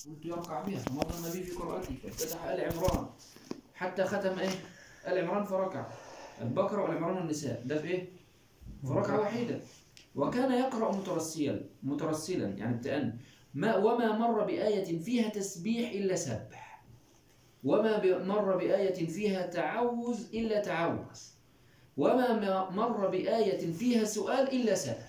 قلت يركع بها فمر النبي في قراءته فافتتح آل عمران حتى ختم إيه آل عمران فركع البقرة وآل عمران والنساء ده في إيه في ركعة واحدة وكان يقرأ مترسلا مترسلا يعني بتأني ما وما مر بآية فيها تسبيح إلا سبح وما ب- مر بآية فيها تعوذ إلا تعوذ وما م- مر بآية فيها سؤال إلا سأل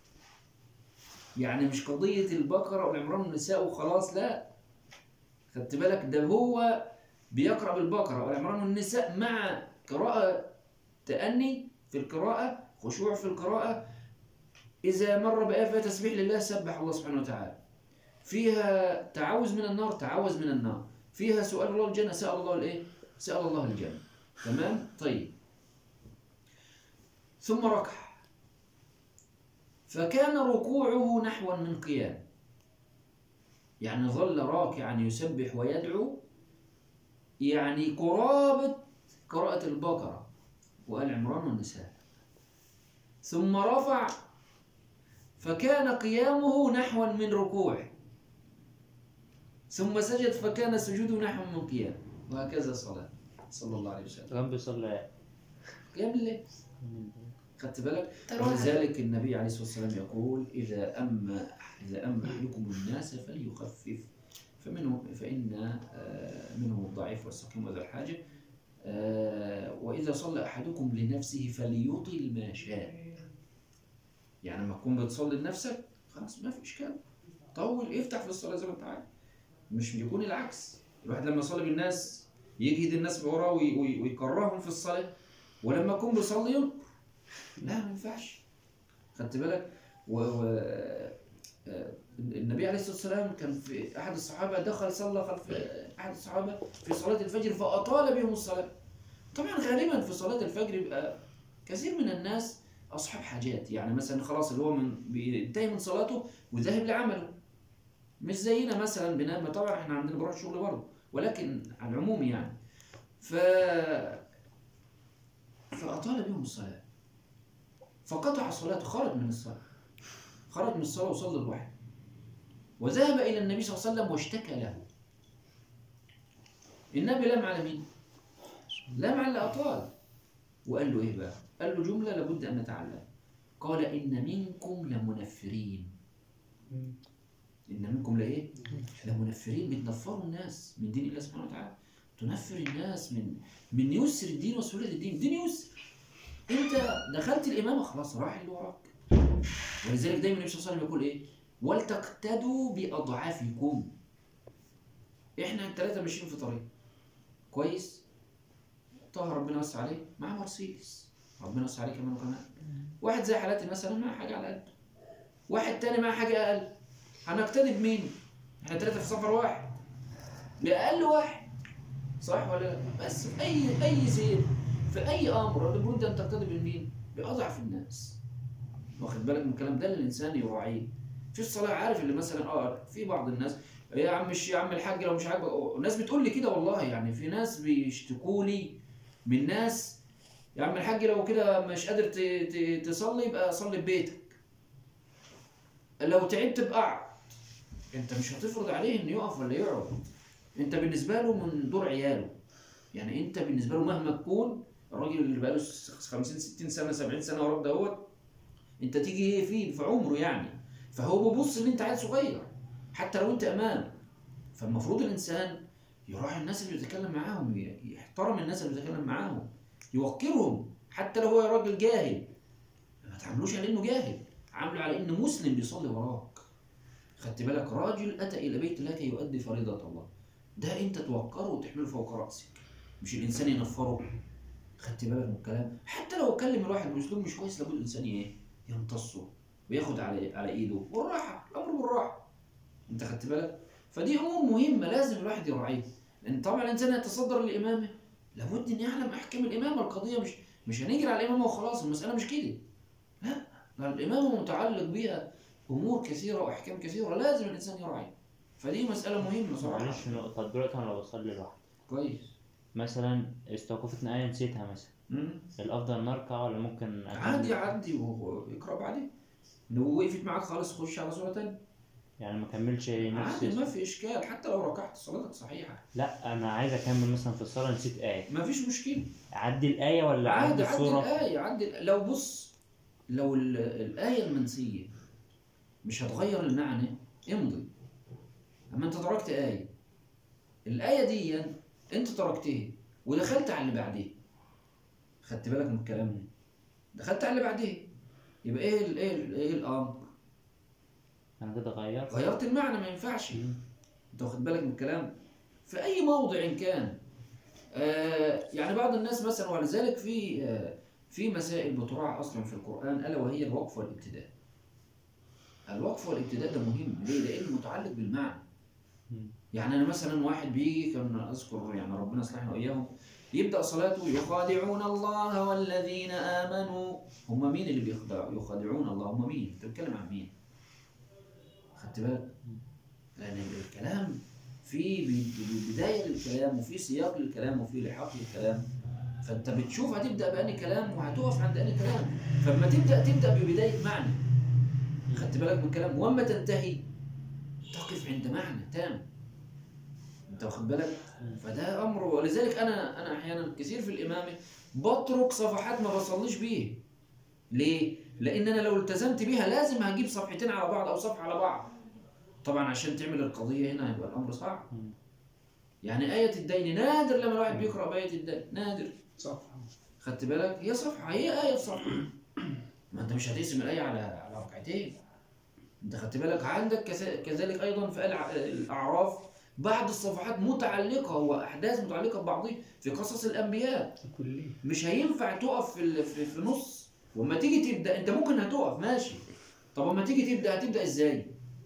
يعني مش قضية البقرة والعمران والنساء وخلاص لا خدت بالك ده هو بيقرأ بالبقرة والعمران والنساء مع قراءة تأني في القراءة خشوع في القراءة إذا مر بآية فيها تسبيح لله سبح الله سبحانه وتعالى فيها تعوذ من النار تعوذ من النار فيها سؤال الله الجنة سأل الله الإيه؟ سأل الله الجنة تمام؟ طيب ثم ركع فكان ركوعه نحوا من قيام يعني ظل راكعا يسبح ويدعو يعني قرابة قراءة البقرة وآل عمران والنساء ثم رفع فكان قيامه نحوا من ركوعه ثم سجد فكان سجوده نحو من قيام وهكذا صلاة صلى الله عليه وسلم كان بيصلي قيام الليل خدت بالك تروح ولذلك النبي عليه الصلاة والسلام يقول إذا أما إذا أما أحدكم الناس فليخفف فمنه فإن آه، منهم الضعيف والسقيم وذا الحاجة آه، وإذا صلى أحدكم لنفسه فليطل ما شاء يعني لما تكون بتصلي لنفسك خلاص ما في إشكال طول افتح في الصلاة زي ما أنت عايز مش بيكون العكس الواحد لما يصلي بالناس يجهد الناس وراه وي- وي- ويكرههم في الصلاة ولما يكون بيصلي ينقر لا ما ينفعش خدت بالك و... و... آه، النبي عليه الصلاه والسلام كان في احد الصحابه دخل صلى خلف احد الصحابه في صلاه الفجر فاطال بهم الصلاه طبعا غالبا في صلاه الفجر يبقى كثير من الناس اصحاب حاجات يعني مثلا خلاص اللي هو من بينتهي من صلاته وذاهب لعمله مش زينا مثلا بنام طبعا احنا عندنا بنروح الشغل برضه ولكن على العموم يعني ف فاطال بهم الصلاه فقطع صلاته خرج من الصلاة خرج من الصلاة وصلى لوحده وذهب إلى النبي صلى الله عليه وسلم واشتكى له النبي لام على مين؟ لام على اللي أطال وقال له إيه بقى؟ قال له جملة لابد أن نتعلم قال إن منكم لمنفرين إن منكم لإيه؟ لمنفرين بتنفروا الناس من دين الله سبحانه وتعالى تنفر الناس من من يسر الدين وسهولة الدين الدين يسر انت دخلت الامامه خلاص راح اللي وراك ولذلك دايما النبي صلى الله عليه وسلم يقول ايه ولتقتدوا باضعافكم احنا الثلاثه ماشيين في طريق كويس طه ربنا يوسع عليه مع مرسيدس ربنا يوسع عليه كمان وكمان واحد زي حالاتي مثلا مع حاجه على قد واحد تاني مع حاجه اقل هنقتدي بمين احنا ثلاثه في سفر واحد باقل واحد صح ولا لا بس في اي اي سير في اي امر لابد ان تقتدي بمين؟ باضعف الناس. واخد بالك من الكلام ده اللي الانسان يراعيه. في الصلاه عارف اللي مثلا اه في بعض الناس يا عم مش يا عم الحاج لو مش عاجبك الناس بتقول لي كده والله يعني في ناس بيشتكوا لي من ناس يا عم الحاج لو كده مش قادر ت- ت- تصلي يبقى صلي في بيتك. لو تعبت ابقى اقعد. انت مش هتفرض عليه انه يقف ولا يقعد. انت بالنسبه له من دور عياله. يعني انت بالنسبه له مهما تكون الراجل اللي بقاله 50 60 سنه 70 سنه وراك دوت انت تيجي ايه فيه في عمره يعني فهو بيبص ان انت عيل صغير حتى لو انت امام فالمفروض الانسان يراعي الناس اللي بيتكلم معاهم ي- يحترم الناس اللي بيتكلم معاهم يوقرهم حتى لو هو راجل جاهل ما تعاملوش على انه جاهل عامله على انه مسلم بيصلي وراك خدت بالك راجل اتى الى بيت الله كي يؤدي فريضه الله ده انت توقره وتحمله فوق راسك مش الانسان ينفره خدت بالك من الكلام حتى لو اتكلم الواحد باسلوب مش كويس لابد الانسان ايه يمتصه وياخد على على ايده بالراحه الامر بالراحه انت خدت بالك فدي امور مهمه لازم الواحد يراعيها لان طبعا الانسان يتصدر للامامه لابد ان يعلم احكام الامامه القضيه مش مش هنجري على الامامه وخلاص المساله مش كده لا لا الامامه متعلق بيها امور كثيره واحكام كثيره لازم الانسان يراعيها فدي مساله مهمه صراحه معلش نقطة دلوقتي أنا لو بصلي لوحدي كويس مثلا استوقفتني آية نسيتها مثلا مم. الأفضل نركع ولا ممكن أكمل؟ عادي عادي وهو يقرا بعدين لو وقفت معاك خالص خش على صوره تانية يعني ما كملش نفس عادي ما في اشكال حتى لو ركعت صلاتك صحيحه لا انا عايز اكمل مثلا في الصلاه نسيت ايه ما فيش مشكله اعدي الايه ولا اعدي عادي عدي الصوره الآية عدي لو بص لو ال- الآية المنسية مش هتغير المعنى امضي أما أنت تركت آية الآية دي أنت تركتها ودخلت على اللي بعديه خدت بالك من الكلام ده دخلت على اللي بعديه يبقى إيه ال إيه ال إيه الأمر انا كده غيرت غيرت المعنى ما ينفعش انت واخد بالك من الكلام في اي موضع كان آه يعني بعض الناس مثلا ولذلك في آه في مسائل بتراعى اصلا في القران الا وهي الوقف والابتداء الوقف والابتداء ده مهم ليه لانه متعلق بالمعنى مم. يعني انا مثلا واحد بيجي كان اذكر يعني ربنا يصلحنا واياهم يبدا صلاته يخادعون الله والذين امنوا هم مين اللي بيخدعوا يخادعون الله هم مين انت بتتكلم عن مين خدت بالك لان الكلام في ب- بدايه للكلام وفي سياق للكلام وفي لحاق للكلام فانت بتشوف هتبدا بأني كلام وهتقف عند أني كلام فلما تبدا تبدا ببدايه معنى خدت بالك من الكلام واما تنتهي تقف عند معنى تام انت واخد بالك فده امر ولذلك انا انا احيانا كثير في الامامه بترك صفحات ما بصليش بيه ليه لان انا لو التزمت بيها لازم هجيب صفحتين على بعض او صفحه على بعض طبعا عشان تعمل القضيه هنا هيبقى الامر صعب مم. يعني آية الدين نادر لما الواحد بيقرأ بآية الدين نادر صفحة خدت بالك هي صفحة هي آية في صفحة ما أنت مش هتقسم الآية على على ركعتين أنت خدت بالك عندك كذا- كذلك أيضا في الع- الأعراف بعض الصفحات متعلقة وأحداث متعلقة ببعضها في قصص الأنبياء كلية مش هينفع تقف في ال- في, في نص وما تيجي تبدا انت ممكن هتقف ماشي طب اما تيجي تبدا هتبدا ازاي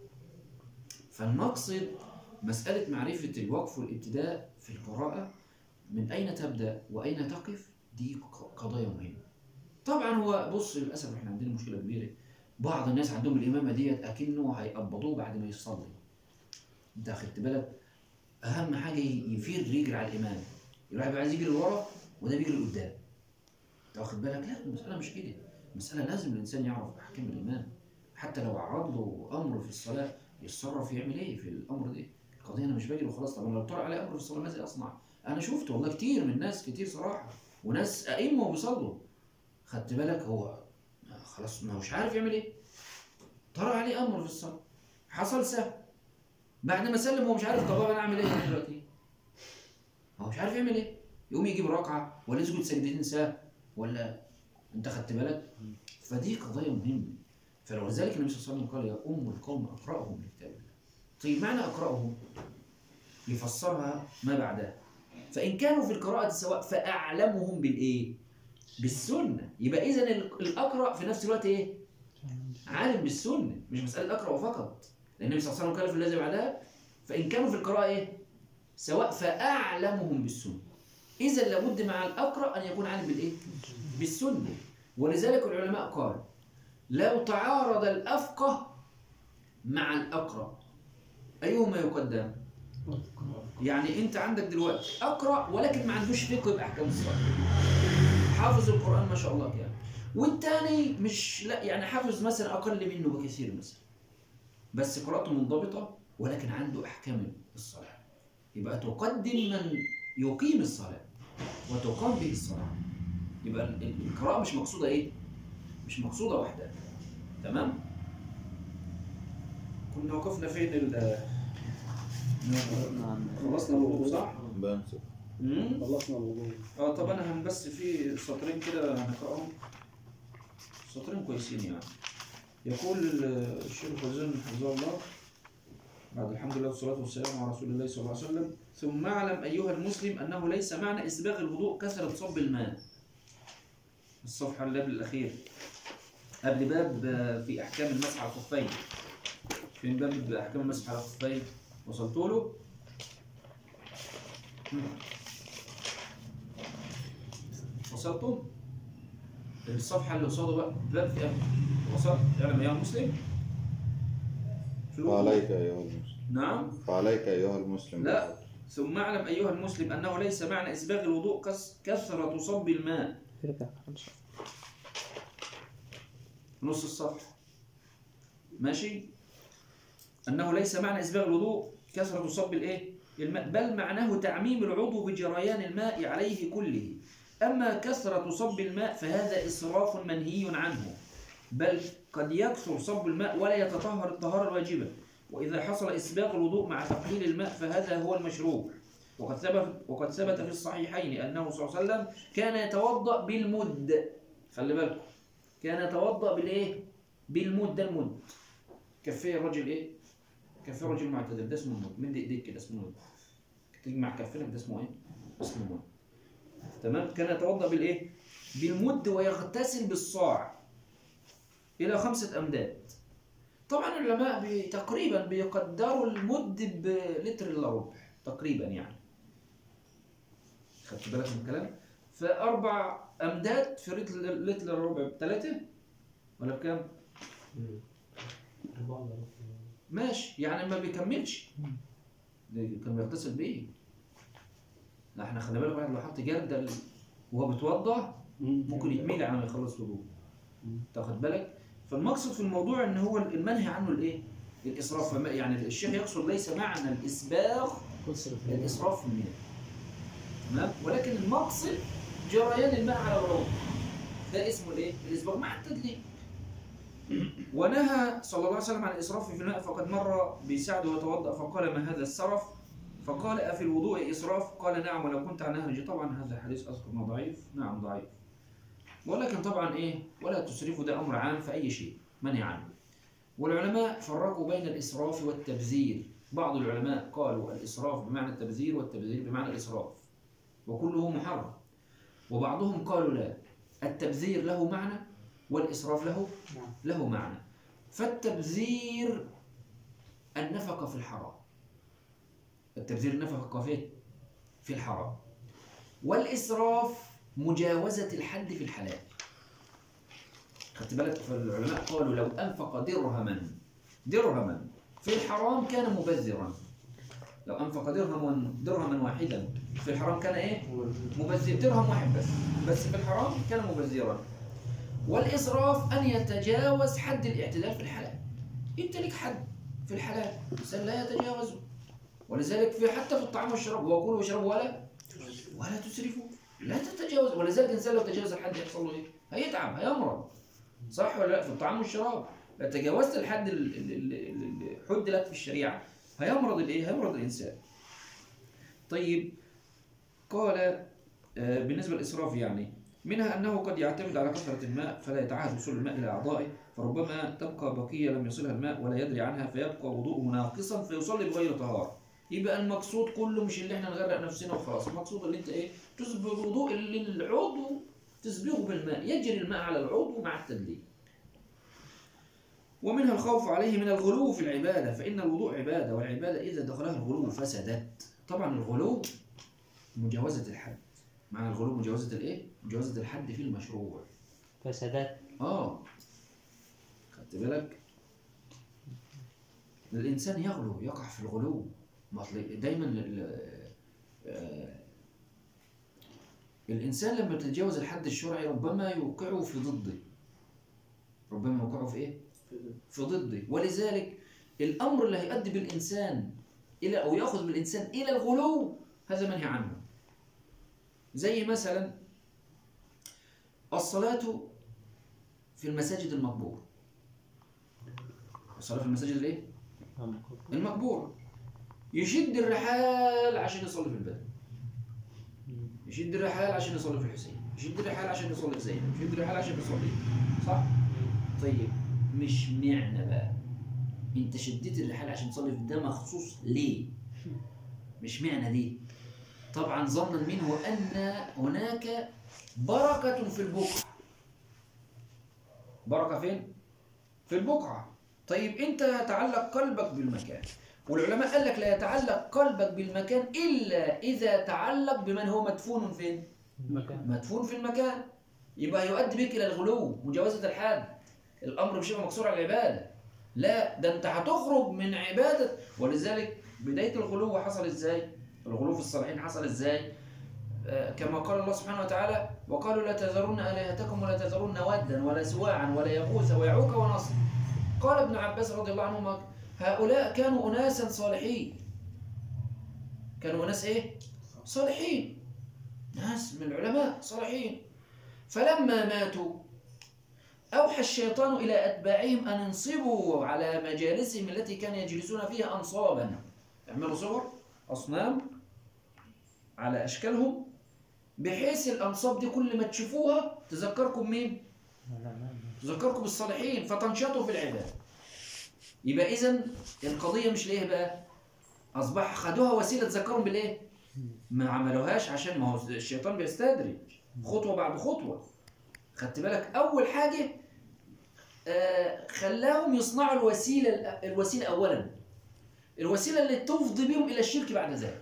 فالمقصد مساله معرفه الوقف والابتداء في القراءه من اين تبدا واين تقف دي ق- قضايا مهمه طبعا هو بص للاسف احنا عندنا مشكله كبيره بعض الناس عندهم الامامه ديت اكنه هيقبضوه بعد ما يصلي انت خدت بالك اهم حاجه ي- يفير يجري على الامام الواحد بيبقى عايز يجري لورا وده بيجري لقدام انت واخد بالك لا المساله مش كده المساله لازم الانسان يعرف احكام الامام حتى لو عرض له امر في الصلاه يتصرف يعمل ايه في الامر ده القضيه انا مش بجري وخلاص طب أنا لو طلع علي امر في الصلاه ماذا اصنع انا شفت والله كتير من ناس كتير صراحه وناس ائمه وبيصلوا خدت بالك هو خلاص ما هوش عارف يعمل ايه طلع عليه امر في الصلاه حصل سهو بعد ما سلم هو مش عارف طب انا اعمل ايه يعني دلوقتي هو مش عارف يعمل ايه يقوم يجيب ركعه ولا يسجد سجدتين سهو ولا انت خدت بالك فدي قضايا مهمه فلذلك النبي صلى الله عليه وسلم قال يا ام القوم اقراهم لكتاب الله طيب معنى اقراهم يفسرها ما بعدها فان كانوا في القراءه سواء فاعلمهم بالايه بالسنه يبقى اذا ال- الاقرا في نفس الوقت ايه عالم بالسنه مش مساله اقرا فقط لان النبي صلى الله عليه وسلم قال في الذي بعدها فان كانوا في القراءه ايه سواء فاعلمهم بالسنه اذا لابد مع الاقرا ان يكون عالم بالايه بالسنه ولذلك العلماء قالوا لو تعارض الافقه مع الاقرا ايهما يقدم يعني انت عندك دلوقتي اقرا ولكن ما عندوش فقه باحكام الصلاه حافظ القران ما شاء الله كده والتاني مش لا يعني حافظ مثلا اقل منه بكثير مثلا بس قراءته منضبطه ولكن عنده احكام الصلاه يبقى تقدم من يقيم الصلاه وتقام به الصلاه يبقى ال- ال- القراءه مش مقصوده ايه مش مقصوده واحده تمام كنا وقفنا فين ال خلصنا الوضوء صح؟ بنسى مم؟ خلصنا الوضوء اه طب انا هم بس في سطرين كده هنقراهم سطرين كويسين يعني يقول ال- الشيخ الفوزان حفظه الله بعد الحمد لله والصلاة والسلام على رسول الله صلى الله عليه وسلم ثم اعلم أيها المسلم أنه ليس معنى إسباغ الوضوء كثرة صب الماء الصفحة اللي قبل الأخير قبل باب آه، في أحكام المسح على الخفين فين باب أحكام المسح على الخفين وصلت له مم. وصلتم الصفحة اللي قصاده بقى باب في أمر وصلت اعلم أيها المسلم في الوضوء. وعليك أيها المسلم نعم وعليك أيها المسلم لا. ثم اعلم أيها المسلم أنه ليس معنى إسباغ الوضوء كس- كثرة صب الماء نص الصفحة ماشي أنه ليس معنى إسباغ الوضوء كثرة صب الإيه؟ الماء بل معناه تعميم العضو بجريان الماء عليه كله أما كثرة صب الماء فهذا إسراف منهي عنه بل قد يكثر صب الماء ولا يتطهر الطهارة الواجبة وإذا حصل إسباغ الوضوء مع تقليل الماء فهذا هو المشروع وقد ثبت وقد ثبت في الصحيحين أنه صلى الله عليه وسلم كان يتوضأ بالمد خلي بالكم كان يتوضأ بالإيه؟ بالمد ده المد كفيه الرجل إيه؟ كفيه الرجل معتدل ده اسمه المد من إيديك كده اسمه المد تجمع كفينك ده اسمه إيه؟ اسمه المد تمام كان يتوضأ بالإيه؟ بالمد ويغتسل بالصاع إلى خمسة أمداد طبعا العلماء بي تقريبا بيقدروا المد بلتر إلا ربع تقريبا يعني خدت بالك من الكلام فأربع أمداد في لتر لتر إلا ربع بثلاثة ولا بكام؟ ماشي يعني ما بيكملش ده كان بيغتسل بإيه؟ لا احنا خلي بالك واحد لو حط جردل وهو بيتوضأ ممكن يتميل على ما يخلص وضوء تاخد بالك فالمقصد في الموضوع ان هو المنهي عنه الايه الاسراف فما- يعني الشيخ يقصد ليس معنى الاسباغ الاسراف في المياه تمام ولكن المقصد جريان الماء على العروق ده اسمه الايه الاسباغ مع التدليك ونهى صلى الله عليه وسلم عن الاسراف في الماء فقد مر بسعد وتوضا فقال ما هذا السرف فقال أفي الوضوء إسراف قال نعم ولو كنت عن نهج طبعا هذا الحديث أذكر أنه ضعيف نعم ضعيف ولكن طبعا إيه ولا تسرفوا ده أمر عام في أي شيء منهي عنه والعلماء فرقوا بين الإسراف والتبذير بعض العلماء قالوا الإسراف بمعنى التبذير والتبذير بمعنى الإسراف وكله محرم وبعضهم قالوا لا التبذير له معنى والإسراف له له معنى فالتبذير النفقة في الحرام التبذير النفقة فين؟ في الحرام والإسراف مجاوزة الحد في الحلال خدت بالك فالعلماء قالوا لو أنفق درهما درهما في الحرام كان مبذرا لو أنفق درهما درهما واحدا في الحرام كان إيه؟ مبذر درهم واحد بس بس في الحرام كان مبذرا والإسراف أن يتجاوز حد الاعتدال في الحلال أنت لك حد في الحلال الإنسان لا يتجاوزه ولذلك في حتى في الطعام والشراب وكلوا واشربوا ولا ولا تسرفوا لا تتجاوز ولذلك الانسان لو تجاوز الحد يحصل له ايه؟ هيتعب هيمرض صح ولا لا في الطعام والشراب لو تجاوزت الحد ال- ال- ال- اللي حد لك في الشريعه هيمرض الايه؟ هيمرض الانسان. طيب قال آه، بالنسبه للاسراف يعني منها انه قد يعتمد على كثره الماء فلا يتعهد وصول الماء الى اعضائه فربما تبقى بقيه لم يصلها الماء ولا يدري عنها فيبقى وضوءه ناقصا فيصلي بغير طهاره. يبقى المقصود كله مش اللي احنا نغرق نفسنا وخلاص المقصود اللي انت ايه تسبغ الوضوء اللي العضو تسبغه بالماء يجري الماء على العضو مع التدليك ومنها الخوف عليه من الغلو في العبادة فإن الوضوء عبادة والعبادة إذا دخلها الغلو فسدت طبعا الغلو مجاوزة الحد معنى الغلو مجاوزة الإيه؟ مجاوزة الحد في المشروع فسادات آه خدت بالك الإنسان يغلو يقع في الغلو ما أصل دايما ال- آه، الإنسان لما يتجاوز الحد الشرعي ربما يوقعه في ضده ربما يوقعه في إيه؟ في ضده ولذلك الأمر اللي هيؤدي بالإنسان إلى أو يأخذ بالإنسان إلى الغلو هذا منهي عنه زي مثلا الصلاة في المساجد المقبورة الصلاة في المساجد الايه؟ المقبورة يشد الرحال عشان يصلي في البدن يشد الرحال عشان يصلي في الحسين يشد الرحال عشان يصلي في زينب يشد الرحال عشان يصلي صح؟ طيب مش معنى بقى انت شديت الرحال عشان تصلي في ده مخصوص ليه؟ مش معنى دي طبعا ظنا منه ان هناك بركة في البقعة بركة فين؟ في البقعة طيب انت يتعلق قلبك بالمكان والعلماء قال لك لا يتعلق قلبك بالمكان الا اذا تعلق بمن هو مدفون فين؟ مكان مدفون في المكان يبقى يؤدي بك الى الغلو مجاوزه الحد الامر مش يبقى مقصور على العباده لا ده انت هتخرج من عباده ولذلك بدايه الغلو حصل ازاي الغلو في الصالحين حصل ازاي آه، كما قال الله سبحانه وتعالى وقالوا لا تذرن الهتكم ولا تذرن ودا ولا سواعا ولا يغوث ويعوق ونصر قال ابن عباس رضي الله عنهما هؤلاء كانوا أناسا صالحين كانوا أناس إيه؟ صالحين ناس من العلماء صالحين فلما ماتوا أوحى الشيطان إلى أتباعهم أن ينصبوا على مجالسهم التي كانوا يجلسون فيها أنصابا يعملوا صور أصنام على أشكالهم بحيث الأنصاب دي كل ما تشوفوها تذكركم مين؟ تذكركم بالصالحين فتنشطوا في العبادة يبقى إذا القضية مش ليه بقى؟ أصبح خدوها وسيلة تذكرهم بالإيه؟ ما عملوهاش عشان ما هو الشيطان بيستدرج خطوة بعد خطوة خدت بالك أول حاجة آه خلاهم يصنعوا الوسيلة الوسيلة أولا الوسيلة اللي تفضي بهم إلى الشرك بعد ذلك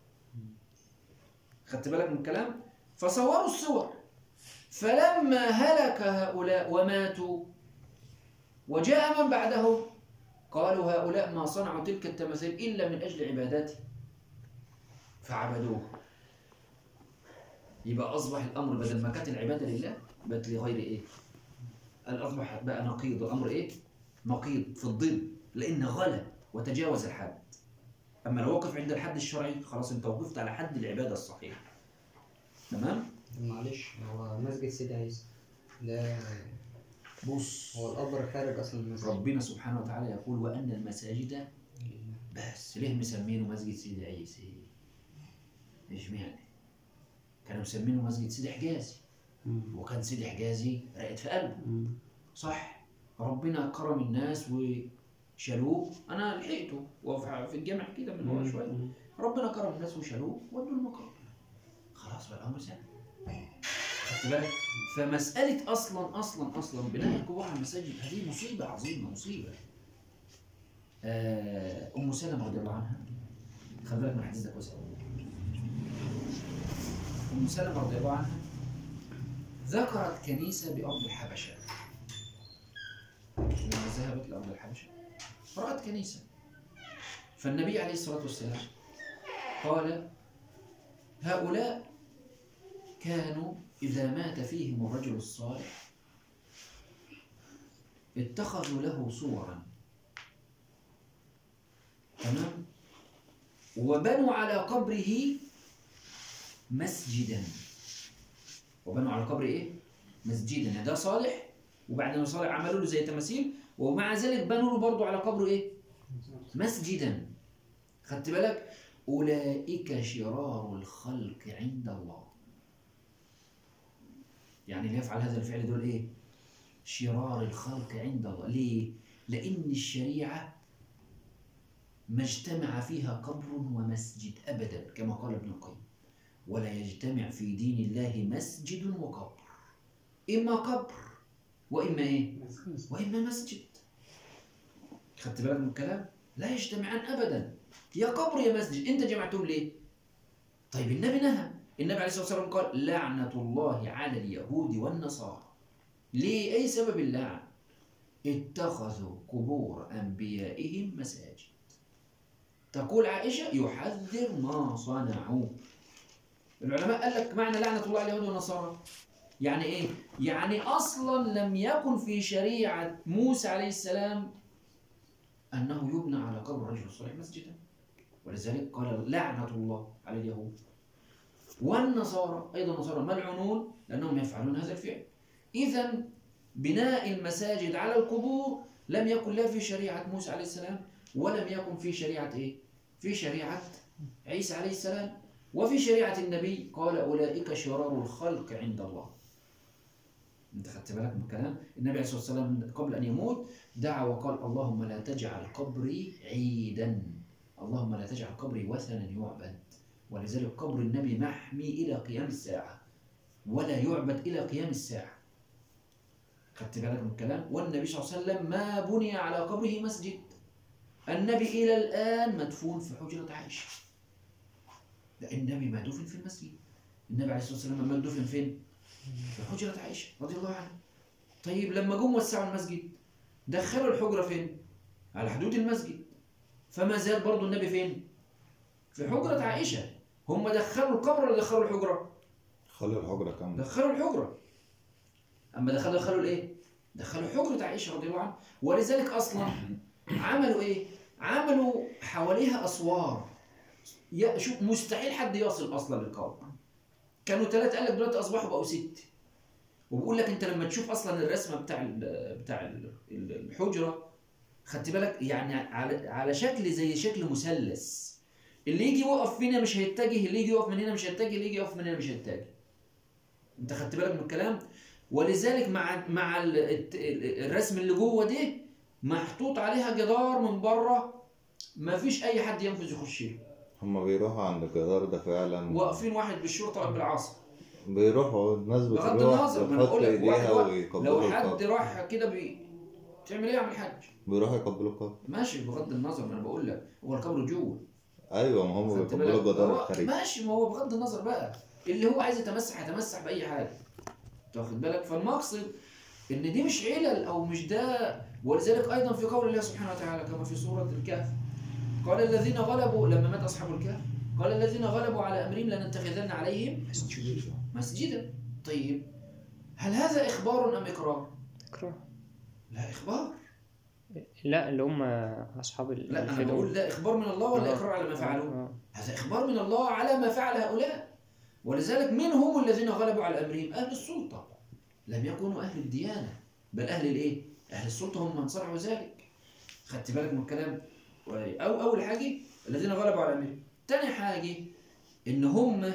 خدت بالك من الكلام فصوروا الصور فلما هلك هؤلاء وماتوا وجاء من بعدهم قالوا هؤلاء ما صنعوا تلك التماثيل إلا من أجل عبادته فعبدوه يبقى أصبح الأمر بدل ما كانت العبادة لله بقت لغير إيه؟ قال أصبح بقى نقيض الأمر إيه؟ نقيض في الضد لأن غلا وتجاوز الحد أما لو وقف عند الحد الشرعي خلاص أنت وقفت على حد العبادة الصحيحة تمام؟ معلش هو مسجد سيدي عيسى ده بص هو القبر خارج اصلا المسجد ربنا سبحانه وتعالى يقول وأن المساجد بس ليه مسمينه مسجد سيدي عيسى؟ اشمعنى؟ كانوا مسمينه مسجد سيدي حجازي وكان سيدي حجازي راقد في قلبه صح ربنا كرم الناس وشالوه انا لحقته وهو في الجامع كده من ورا شويه ربنا كرم الناس وشالوه ودوا المقابر خلاص بقى الامر سهل خدت بالك فمساله اصلا اصلا اصلا بناء القبور على المساجد هذه مصيبه عظيمه مصيبه آه، ام سلمه رضي الله عنها خلي بالك من الحديث ده كويس أوي. ام سلمه رضي الله عنها ذكرت كنيسه بارض الحبشه لما ذهبت لارض الحبشه رات كنيسه فالنبي عليه الصلاه والسلام قال هؤلاء كانوا إذا مات فيهم الرجل الصالح اتخذوا له صورا تمام وبنوا على قبره مسجدا وبنوا على قبره ايه مسجدا يعني ده صالح وبعد ما صالح عملوا له زي تماثيل ومع ذلك بنوا له برضه على قبره ايه مسجدا خدت بالك أولئك شرار الخلق عند الله يعني اللي يفعل هذا الفعل دول ايه شرار الخلق عند الله ليه لأن الشريعة ما اجتمع فيها قبر ومسجد أبدا كما قال ابن القيم ولا يجتمع في دين الله مسجد وقبر إما قبر وإما إيه وإما مسجد خدت بالك من الكلام لا يجتمعان أبدا يا قبر يا مسجد أنت جمعتهم ليه طيب النبي نهى النبي عليه الصلاة والسلام قال لعنة الله على اليهود والنصارى ليه أي سبب اللعن اتخذوا قبور أنبيائهم مساجد تقول عائشة يحذر ما صنعوا العلماء قال لك معنى لعنة الله على اليهود والنصارى يعني ايه؟ يعني اصلا لم يكن في شريعة موسى عليه السلام انه يبنى على قبر الرجل الصالح مسجدا ولذلك قال لعنة الله على اليهود والنصارى ايضا النصارى ملعونون لانهم يفعلون هذا الفعل اذا بناء المساجد على القبور لم يكن لا في شريعة موسى عليه السلام ولم يكن في شريعة ايه؟ في شريعة عيسى عليه السلام وفي شريعة النبي قال أولئك شرار الخلق عند الله انت خدت بالك من الكلام النبي عليه الصلاة والسلام قبل أن يموت دعا وقال اللهم لا تجعل قبري عيدا اللهم لا تجعل قبري وثنا يعبد ولذلك قبر النبي محمي إلى قيام الساعة ولا يعبد إلى قيام الساعة خدت بالك من الكلام والنبي صلى الله عليه وسلم ما بني على قبره مسجد النبي إلى الآن مدفون في حجرة عائشة لا النبي ما دفن في المسجد النبي عليه الصلاة والسلام ما دفن فين؟ في حجرة عائشة رضي الله عنها طيب لما جم وسعوا المسجد دخلوا الحجرة فين؟ على حدود المسجد فما زال برضو النبي فين؟ في حجرة عائشة هم دخلوا القبر ولا دخلوا الحجرة؟ خلي الحجرة كاملة دخلوا الحجرة أما دخلوا دخلوا الإيه؟ دخلوا حجرة عائشة رضي الله عنها ولذلك أصلا عملوا إيه؟ عملوا حواليها اسوار يا شوف مستحيل حد يصل اصلا للقبر كانوا ثلاثة قال لك دلوقتي اصبحوا بقوا ست وبقول لك انت لما تشوف اصلا الرسمه بتاع ال بتاع ال- ال- الحجره خدت بالك يعني على على شكل زي شكل مثلث اللي يجي يقف هنا مش هيتجه اللي يجي يقف من هنا مش هيتجه اللي يجي يقف من هنا مش هيتجه انت خدت بالك من الكلام ولذلك مع مع ال- الت- ال- الرسم اللي جوه ده محطوط عليها جدار من بره ما فيش اي حد ينفذ يخش له هما بيروحوا عند الجدار ده فعلا واقفين واحد بالشرطه واقف بالعصا بيروحوا الناس بغض بتروح النظر ما انا تحط بقول لك واحد ايديها واحد ويقبلوا لو حد القبر راح كده بي... تعمل ايه يعمل حج بيروحوا يقبلوا القبر ماشي بغض النظر ما انا بقول لك هو القبر جوه ايوه ما هم خدت بيقبلوا بالك؟ الجدار هو- الخارجي ماشي ما هو بغض النظر بقى اللي هو عايز يتمسح يتمسح باي حاجه أنت واخد بالك فالمقصد ان دي مش علل او مش ده ولذلك ايضا في قول الله سبحانه وتعالى كما في سوره الكهف قال الذين غلبوا لما مات اصحاب الكهف قال الذين غلبوا على امرهم لنتخذن عليهم مسجدا طيب هل هذا اخبار ام اقرار؟ إكراه. لا اخبار لا اللي هم أصحاب ال- لا انا الفداء. بقول ده اخبار من الله ولا آه. اقرار على ما فعلوه؟ آه. هذا إخبار من الله على ما فعل هؤلاء ولذلك من هم الذين غلبوا على أمرهم أهل السلطة لم يكونوا أهل الديانة بل أهل الإيه؟ أهل السلطة هم من صنعوا ذلك خدت بالك من الكلام أو أول حاجة الذين غلبوا على أمرهم تاني حاجة إن هم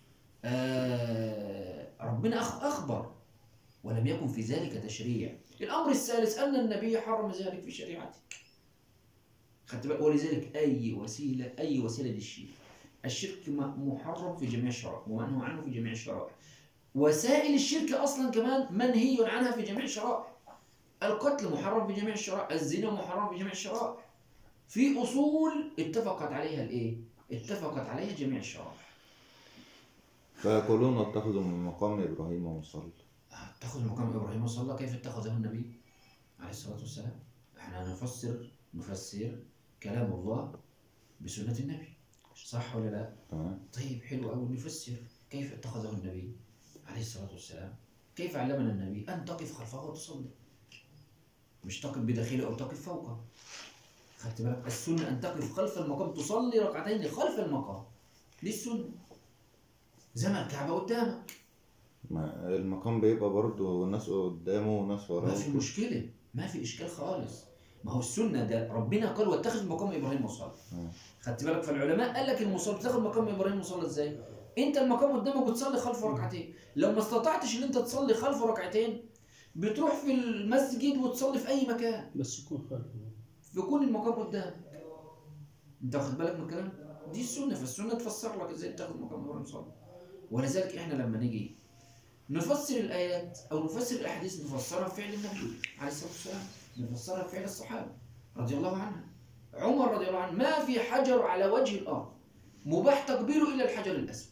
آه ربنا أخ- أخبر ولم يكن في ذلك تشريع الأمر الثالث أن النبي حرم ذلك في شريعته خدت بالك ولذلك أي وسيلة أي وسيلة للشرك الشرك م- محرم في جميع الشرائع ومنهى عنه في جميع الشرائع وسائل الشرك أصلا كمان منهي عنها في جميع الشرائع القتل محرم في جميع الشرائع الزنا محرم في جميع الشرائع في أصول اتفقت عليها الإيه؟ اتفقت عليها جميع الشرائع فيقولون اتخذوا من مقام ابراهيم مصلى اتخذ مقام ابراهيم صلى كيف اتخذه النبي عليه الصلاه والسلام احنا نفسر نفسر كلام الله بسنه النبي صح ولا لا تمام طيب حلو قوي نفسر كيف اتخذه النبي عليه الصلاه والسلام كيف علمنا النبي ان تقف خلفه وتصلي مش تقف بداخله او تقف فوقه خدت بالك السنه ان تقف خلف المقام تصلي ركعتين خلف المقام دي السنه زي ما الكعبه قدامك ما المقام بيبقى برضه ناس قدامه وناس ما وراه في مشكلة ما في إشكال خالص ما هو السنة ده ربنا قال واتخذ مقام إبراهيم مصلى مم. خدت بالك فالعلماء قال لك المصلى تاخد مقام إبراهيم مصلى إزاي؟ أنت المقام قدامك بتصلي خلفه ركعتين لو ما استطعتش إن أنت تصلي خلفه ركعتين بتروح في المسجد وتصلي في أي مكان بس يكون خالف يكون المقام قدامك أنت واخد بالك من الكلام؟ دي السنة فالسنة تفسر لك إزاي تاخد مقام إبراهيم مصلى ولذلك إحنا لما نيجي نفسر الآيات أو نفسر الأحاديث نفسرها بفعل النبي عليه الصلاة والسلام نفسرها بفعل الصحابة رضي الله عنهم عمر رضي الله عنه ما في حجر على وجه الأرض مباح تقبيله إلا الحجر الأسود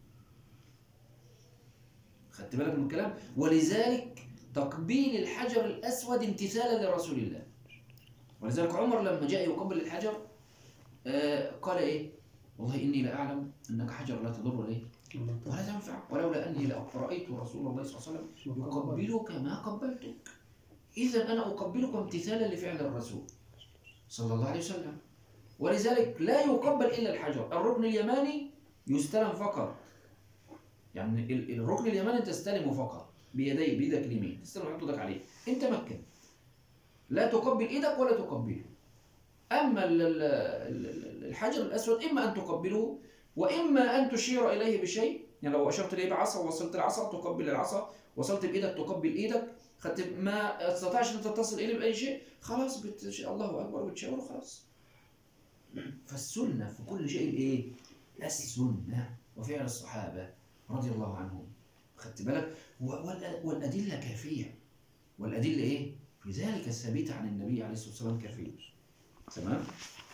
خدت بالك من الكلام ولذلك تقبيل الحجر الأسود امتثالا لرسول الله ولذلك عمر لما جاء يقبل الحجر آه قال إيه والله إني لأعلم أنك حجر لا تضر إيه ولا تنفع ولولا أني لرأيت رسول الله صلى الله عليه وسلم يقبلك ما قبلتك إذا أنا أقبلك امتثالا لفعل الرسول صلى الله عليه وسلم ولذلك لا يقبل إلا الحجر الركن اليماني يستلم فقط يعني ال- الركن اليماني تستلمه فقط بيدي بيدك اليمين تستلم حط ايدك عليه انت مكن لا تقبل ايدك ولا تقبله اما ال- ال- ال- الحجر الاسود اما ان تقبله واما ان تشير اليه بشيء يعني لو اشرت اليه بعصا ووصلت العصا تقبل العصا وصلت بايدك تقبل ايدك خدت ما استطعش ان انت تصل اليه باي شيء خلاص بت... الله اكبر بتشاور وخلاص فالسنه في كل شيء الايه؟ السنه وفعل الصحابه رضي الله عنهم خدت بالك و- والأ- والادله كافيه والادله ايه؟ في ذلك الثابته عن النبي عليه الصلاه والسلام كافيه تمام؟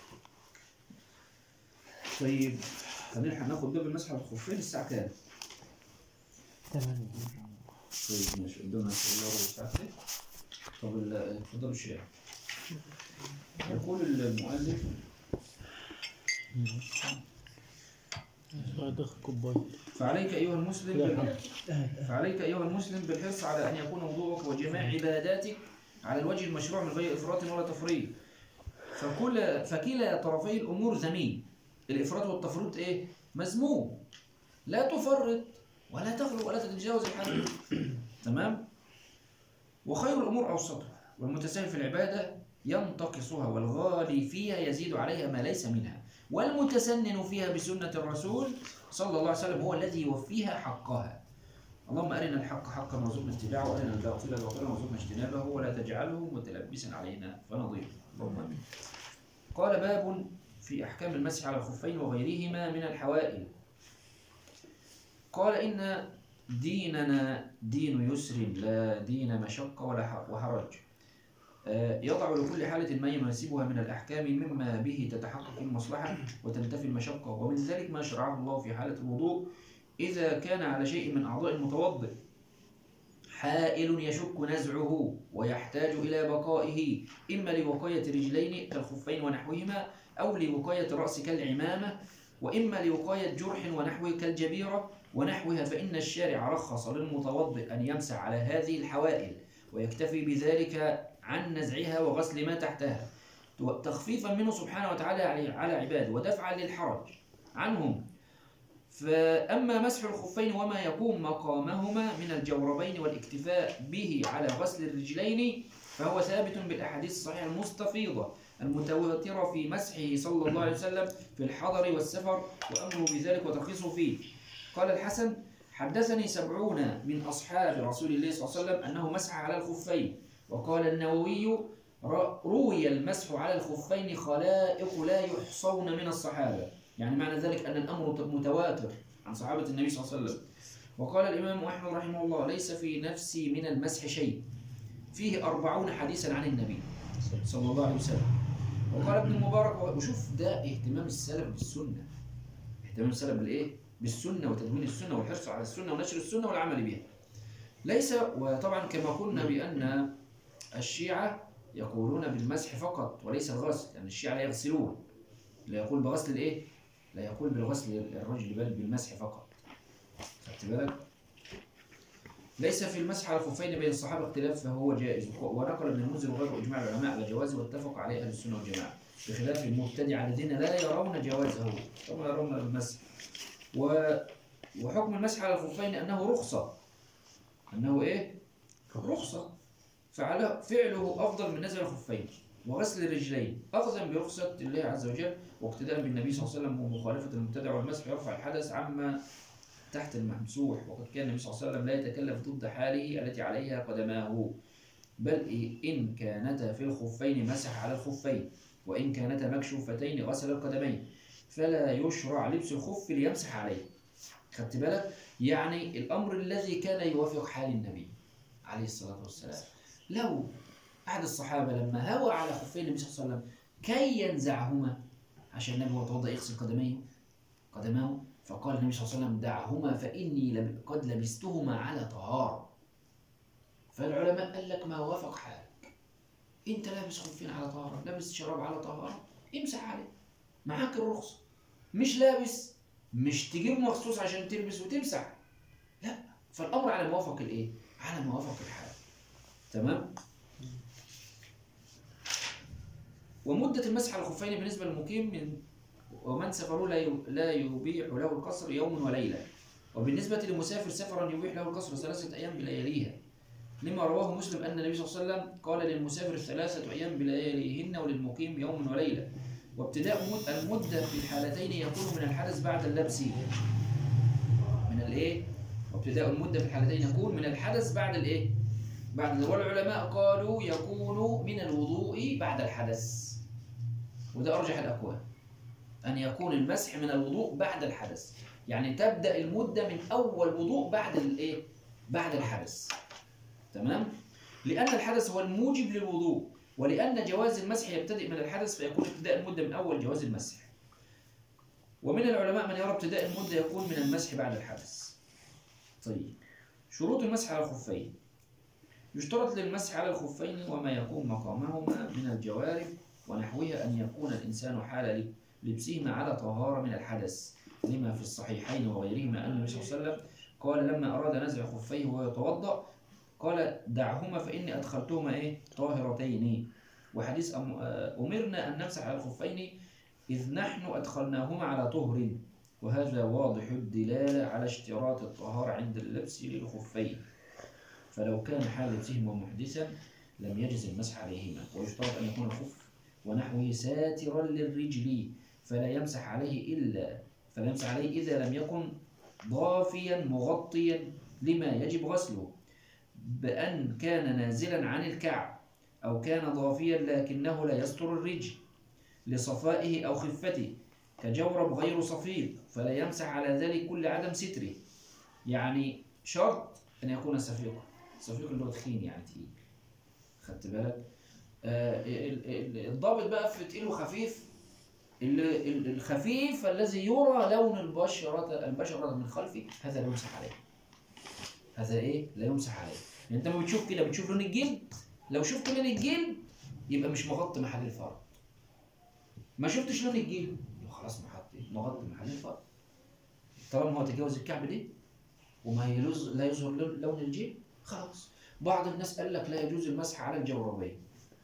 طيب هنلحق ناخد باب المسح على الخفين الساعه كام؟ تمام طيب ماشي قدامنا ان شاء الله ربع ساعه كده. طب ال- اتفضل الشيخ يقول المؤلف دخل كوبايه فعليك ايها المسلم بال... فعليك ايها المسلم بالحرص على ان يكون وضوءك وجميع عباداتك على الوجه المشروع من غير افراط ولا تفريط فكل فكلا طرفي الامور ذميم الافراط والتفريط ايه مذموم لا تفرط ولا تغلو ولا تتجاوز الحد تمام وخير الامور اوسطها والمتساهل في العباده ينتقصها والغالي فيها يزيد عليها ما ليس منها والمتسنن فيها بسنه الرسول صلى الله عليه وسلم هو الذي يوفيها حقها اللهم ارنا الحق حقا وارزقنا اتباعه وارنا الباطل باطلا وارزقنا اجتنابه ولا تجعله متلبسا علينا فنضيع اللهم امين قال باب في احكام المسح على الخفين وغيرهما من الحوائل قال ان ديننا دين يسر لا دين مشقه ولا ح- وحرج آه، يضع لكل حالة ما يناسبها من الأحكام مما به تتحقق المصلحة وتنتفي المشقة ومن ذلك ما شرعه الله في حالة الوضوء إذا كان على شيء من أعضاء المتوضئ حائل يشك نزعه ويحتاج إلى بقائه إما لوقاية رجلين كالخفين ونحوهما أو لوقاية الرأس كالعمامة وإما لوقاية جرح ونحوه كالجبيرة ونحوها فإن الشارع رخص للمتوضئ أن يمسح على هذه الحوائل ويكتفي بذلك عن نزعها وغسل ما تحتها تخفيفا منه سبحانه وتعالى على- على عباده ودفعا للحرج عنهم فأما مسح الخفين وما يقوم مقامهما من الجوربين والاكتفاء به على غسل الرجلين فهو ثابت بالأحاديث الصحيحة المستفيضة المتواترة في مسحه صلى الله عليه وسلم في الحضر والسفر وأمره بذلك وترخيصه فيه قال الحسن حدثني سبعون من أصحاب رسول الله صلى الله عليه وسلم أنه مسح على الخفين وقال النووي ر- روي المسح على الخفين خلائق لا يحصون من الصحابة يعني معنى ذلك أن الأمر متواتر عن صحابة النبي صلى الله عليه وسلم وقال الإمام أحمد رحمه الله ليس في نفسي من المسح شيء فيه أربعون حديثا عن النبي صلى الله عليه وسلم وقال ابن المبارك وشوف ده اهتمام السلف بالسنة اهتمام السلف بالإيه؟ بالسنة وتدوين السنة والحرص على السنة ونشر السنة والعمل بها ليس وطبعا كما قلنا بأن الشيعة يقولون بالمسح فقط وليس الغسل يعني الشيعة لا يغسلون لا يقول بغسل الايه؟ لا يقول بالغسل الرجل بل بالمسح فقط خدت بالك؟ ليس في المسح على الخفين بين الصحابة اختلاف فهو جائز ونقل ابن المنذر وغيره إجماع العلماء على جوازه واتفق عليه أهل السنة والجماعة بخلاف المبتدعة الذين لا يرون جوازه كما يرون المسح و... وحكم المسح على الخفين أنه رخصة أنه إيه؟ رخصة فعله فعله أفضل من نزل الخفين وغسل الرجلين أخذا برخصة الله عز وجل واقتداء بالنبي صلى الله عليه وسلم ومخالفة المبتدع والمسح يرفع الحدث عما تحت الممسوح وقد كان النبي صلى الله عليه وسلم لا يتكلف ضد حاله التي عليها قدماه بل إن كانتا في الخفين مسح على الخفين وإن كانتا مكشوفتين غسل القدمين فلا يشرع لبس الخف ليمسح عليه خدت بالك يعني الأمر الذي كان يوافق حال النبي عليه الصلاة والسلام لو أحد الصحابة لما هوى على خفين النبي صلى الله عليه وسلم كي ينزعهما عشان النبي هو توضأ يغسل قدميه قدماه فقال النبي صلى الله عليه وسلم دعهما فإني لم قد لبستهما على طهارة فالعلماء قال لك ما وافق حالك انت لابس خفين على طهارة لابس شراب على طهارة امسح عليه معاك الرخصة مش لابس مش تجيب مخصوص عشان تلبس وتمسح لا فالأمر على موافق الايه على موافق الحال تمام ومدة المسح على الخفين بالنسبة للمقيم من ومن سفره لا ي- لا يبيح له القصر يوم وليلة وبالنسبة للمسافر سفرا يبيح له القصر ثلاثة أيام بلياليها لما رواه مسلم أن النبي صلى الله عليه وسلم قال للمسافر ثلاثة أيام بلياليهن وللمقيم يوم وليلة وابتداء مد- المدة في الحالتين يكون من الحدث بعد اللبس من الإيه؟ وابتداء المدة في الحالتين يكون من الحدث بعد الإيه؟ بعد والعلماء قالوا يكون من الوضوء بعد الحدث وده أرجح الأقوال أن يكون المسح من الوضوء بعد الحدث يعني تبدأ المدة من أول وضوء بعد الإيه؟ بعد الحدث تمام؟ لأن الحدث هو الموجب للوضوء ولأن جواز المسح يبتدئ من الحدث فيكون ابتداء المدة من أول جواز المسح ومن العلماء من يرى ابتداء المدة يكون من المسح بعد الحدث طيب شروط المسح على الخفين يشترط للمسح على الخفين وما يقوم مقامهما من الجوارب ونحوها أن يكون الإنسان حال لبسهما على طهارة من الحدث لما في الصحيحين وغيرهما أن النبي صلى الله عليه وسلم قال لما أراد نزع خفيه وهو يتوضأ قال دعهما فإني أدخلتهما إيه طاهرتين وحديث أم- آه، أمرنا أن نمسح على الخفين إذ نحن أدخلناهما على طهر وهذا واضح الدلالة على اشتراط الطهارة عند اللبس للخفين فلو كان حال لبسهما محدثا لم يجز المسح عليهما ويشترط أن يكون الخف ونحوه ساترا للرجل فلا يمسح عليه إلا فلا يمسح عليه إذا لم يكن ضافيا مغطيا لما يجب غسله بأن كان نازلا عن الكعب أو كان ضافيا لكنه لا يستر الرجل لصفائه أو خفته كجورب غير صفيق فلا يمسح على ذلك كل عدم ستره يعني شرط أن يكون صفيقا صفيق اللي هو تخين يعني تقيل خدت بالك آه ال- ال- الضابط بقى في تقيل وخفيف ال- ال- الخفيف الذي يرى لون البشرة البشرة من خلفه هذا لا يمسح عليه هذا ايه لا يمسح عليه يعني انت لما بتشوف كده بتشوف لون الجلد لو شفت لون الجلد يبقى مش مغطي محل الفرد ما شفتش لون الجلد يبقى خلاص محطي مغطي محل الفرد طالما هو تجاوز الكعب دي وما يلوز لا يظهر لون لون الجلد خلاص بعض الناس قال لك لا يجوز المسح على الجوربين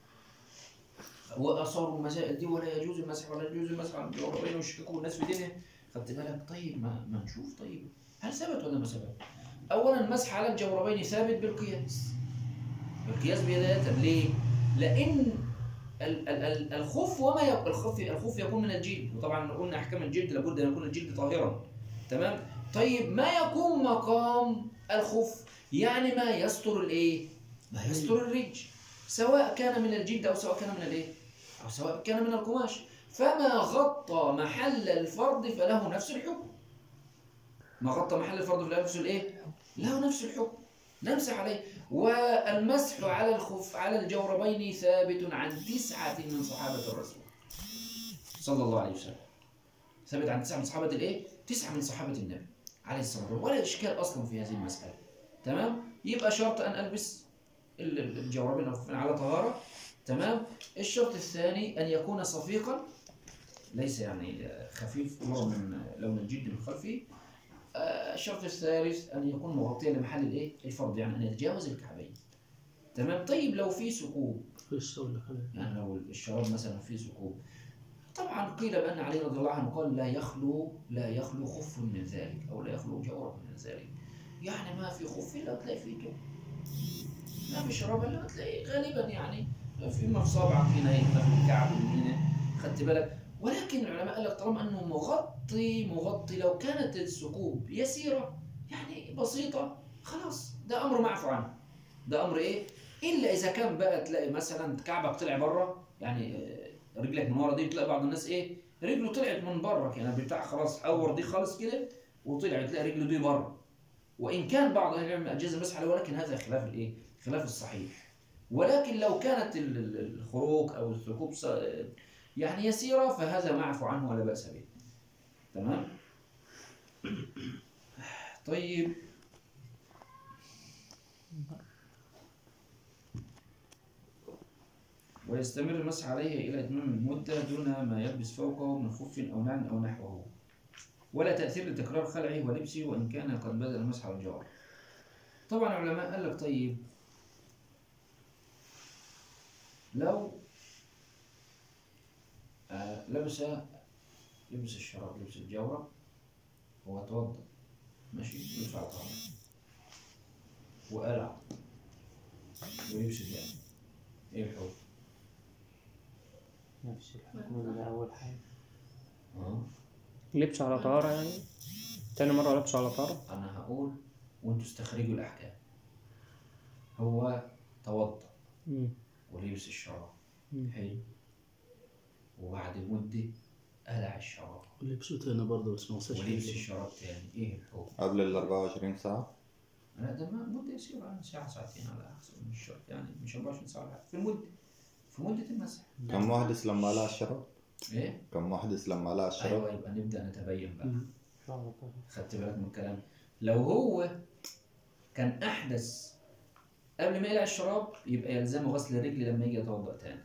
واثاروا المسائل دي ولا يجوز المسح ولا يجوز المسح على الجوربين ويشككوا الناس في دينها خدت بالك طيب ما, ما نشوف طيب هل ثبت ولا ما ثبت؟ اولا المسح على الجوربين ثابت بالقياس القياس بدايه ليه؟ لان ال- ال- ال- الخف وما يق- الخف الخف يكون من الجلد وطبعا قلنا احكام الجلد لابد ان يكون الجلد طاهرا تمام طيب ما يكون مقام الخف يعني ما يستر الايه ما يستر الرجل سواء كان من الجلد او سواء كان من الايه او سواء كان من القماش فما غطى محل الفرض فله نفس الحكم ما غطى محل الفرض فله نفس الايه له نفس الحكم نمسح عليه والمسح على الخف على الجوربين ثابت عن تسعة من صحابة الرسول صلى الله عليه وسلم ثابت عن تسعة من صحابة الايه؟ تسعة من صحابة النبي عليه الصلاة والسلام ولا إشكال أصلا في هذه المسألة تمام؟ يبقى شرط أن ألبس ال- ال- الجوربين أو الخفين على طهارة تمام؟ الشرط الثاني أن يكون صفيقا ليس يعني خفيف يرى من لون الجلد من خلفه آه، الشرط الثالث أن يكون مغطيا لمحل الإيه؟ الفرض يعني أن يتجاوز الكعبين تمام طيب لو في ثقوب لسه اقول لك عليه. يعني لو الشراب مثلا فيه ثقوب طبعا قيل بأن علي رضي الله عنه قال لا يخلو لا يخلو خف من ذلك أو لا يخلو جورب من ذلك يعني ما في خف إلا تلاقي فيه توب ما في شراب إلا تلاقي غالبا يعني في ما في صابعك هنا ما في الكعب من هنا خدت بالك ولكن العلماء قال لك طالما أنه مغطي مغطي لو كانت الثقوب يسيرة يعني بسيطة خلاص ده أمر معفو عنه ده أمر إيه الا اذا كان بقى تلاقي مثلا كعبك طلع بره يعني آه، رجلك من ورا دي تلاقي بعض الناس ايه رجله طلعت من بره يعني بتاع خلاص اور دي خالص كده وطلعت تلاقي رجله دي بره وان كان بعض اهل العلم اجاز المسح عليه ولكن هذا خلاف الايه خلاف الصحيح ولكن لو كانت ال- ال- الخروج او الثقوب ص- يعني يسيره فهذا معفو عنه ولا باس به تمام طيب ويستمر المسح عليه إلى إتمام المدة دون ما يلبس فوقه من خف أو نعل أو نحوه ولا تأثير لتكرار خلعه ولبسه وإن كان قد بدأ المسح على الجوار طبعا العلماء قال لك طيب لو آه لبس لبس الشراب لبس الجورب هو توضأ ماشي يدفع طهارة وقلع ولبس تاني ايه الحكم؟ نفس الحكم ده أول حاجة اه لبس على طهارة يعني تاني مرة لبس على طهارة انا هقول وانتوا استخرجوا الاحكام هو توضا مم. ولبس الشراب مم. حلو وبعد مده قلع الشراب ولبسه تاني برضه بس ما وصلش ولبس للجبل. الشراب تاني ايه الحكم؟ قبل ال 24 ساعة لا ده ما مده يصير عن ساعه ساعتين على حسب مش شرط يعني مش 24 ساعه لا، في المده في مده المسح كم محدث لما قلع الشراب؟ ايه؟ كم محدث لما قلع الشراب؟ ايوه يبقى نبدا نتبين بقى مم. شعر طهارة. خدت بالك من الكلام لو هو كان احدث قبل ما يقلع الشراب يبقى يلزمه غسل الرجل لما يجي يتوضا تاني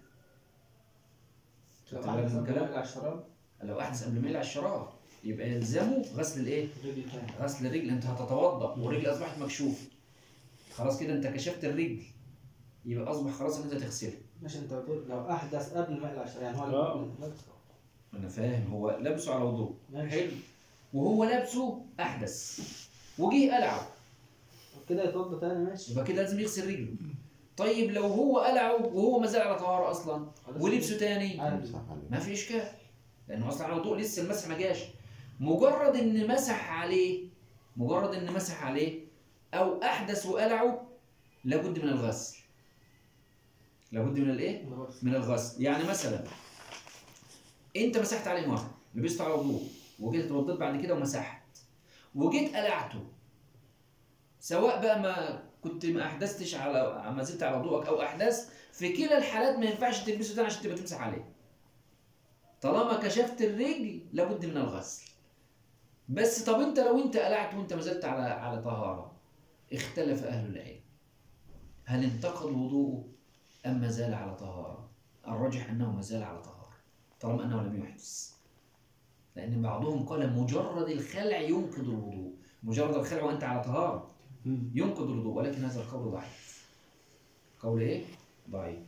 خدت بالك من الكلام على الشراب لو احدث قبل ما يقلع الشراب يبقى يلزمه غسل الايه رجل تاني غسل الرجل انت هتتوضا والرجل اصبحت مكشوفه خلاص كده انت كشفت الرجل يبقى اصبح خلاص ان انت تغسلها ماشي انت بتقول لو احدث قبل ما يقلع الشراب يعني هو آه. اللي لابسه انا فاهم هو لابسه على وضوء ماشي حلو وهو لابسه احدث وجه قلعه كده يتوضى تاني ماشي يبقى كده لازم يغسل رجله طيب لو هو قلعه وهو ما زال على طهاره اصلا ولبسه تاني عادي يمسح عليه ما في اشكال لانه اصلا على وضوء لسه المسح ما جاش مجرد ان مسح عليه مجرد ان مسح عليه او احدث وقلعه لابد من الغسل لابد من الايه من الغسل يعني مثلا انت مسحت عليه مره لبسته على وضوء وجيت اتوضيت بعد كده ومسحت وجيت قلعته سواء بقى ما كنت ما احدثتش على ما زلت على وضوءك او احدث في كلا الحالات ما ينفعش تلبسه تاني عشان تبقى تمسح عليه طالما كشفت الرجل لابد من الغسل بس طب انت لو انت قلعت وانت ما زلت على على طهاره اختلف اهل العلم هل انتقض وضوءه ام ما زال على طهاره الراجح انه ما زال على طهاره طالما انه لم يحدث لان بعضهم قال مجرد الخلع ينقض الوضوء مجرد الخلع وانت على طهاره مم. ينقض الوضوء ولكن هذا القول ضعيف قول ايه ضعيف